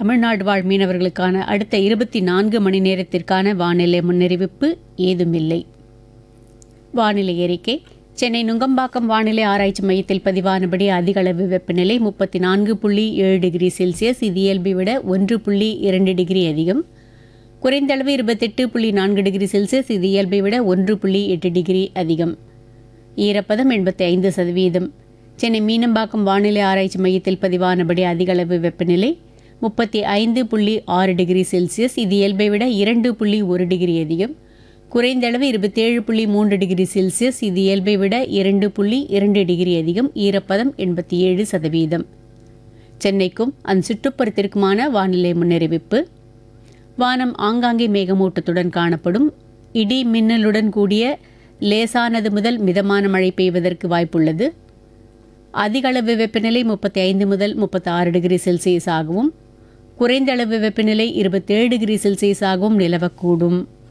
தமிழ்நாடு வாழ் மீனவர்களுக்கான அடுத்த இருபத்தி நான்கு மணி நேரத்திற்கான வானிலை முன்னறிவிப்பு ஏதுமில்லை வானிலை அறிக்கை சென்னை நுங்கம்பாக்கம் வானிலை ஆராய்ச்சி மையத்தில் பதிவானபடி அதிக அளவு வெப்பநிலை முப்பத்தி நான்கு புள்ளி ஏழு டிகிரி செல்சியஸ் இது இயல்பை விட ஒன்று புள்ளி இரண்டு டிகிரி அதிகம் குறைந்தளவு இருபத்தெட்டு புள்ளி நான்கு டிகிரி செல்சியஸ் இது இயல்பை விட ஒன்று புள்ளி எட்டு டிகிரி அதிகம் ஈரப்பதம் எண்பத்தி ஐந்து சதவீதம் சென்னை மீனம்பாக்கம் வானிலை ஆராய்ச்சி மையத்தில் பதிவானபடி அதிக அளவு வெப்பநிலை முப்பத்தி ஐந்து புள்ளி ஆறு டிகிரி செல்சியஸ் இது இயல்பை விட இரண்டு புள்ளி ஒரு டிகிரி அதிகம் குறைந்தளவு இருபத்தேழு புள்ளி மூன்று டிகிரி செல்சியஸ் இது இயல்பை விட இரண்டு புள்ளி இரண்டு டிகிரி அதிகம் ஈரப்பதம் எண்பத்தி ஏழு சதவீதம் சென்னைக்கும் அதன் சுற்றுப்புறத்திற்குமான வானிலை முன்னறிவிப்பு வானம் ஆங்காங்கே மேகமூட்டத்துடன் காணப்படும் இடி மின்னலுடன் கூடிய லேசானது முதல் மிதமான மழை பெய்வதற்கு வாய்ப்புள்ளது அதிக அளவு வெப்பநிலை முப்பத்தி ஐந்து முதல் முப்பத்தி ஆறு டிகிரி செல்சியஸ் ஆகவும் குறைந்த அளவு வெப்பநிலை இருபத்தேழு டிகிரி செல்சியஸ் ஆகவும் நிலவக்கூடும்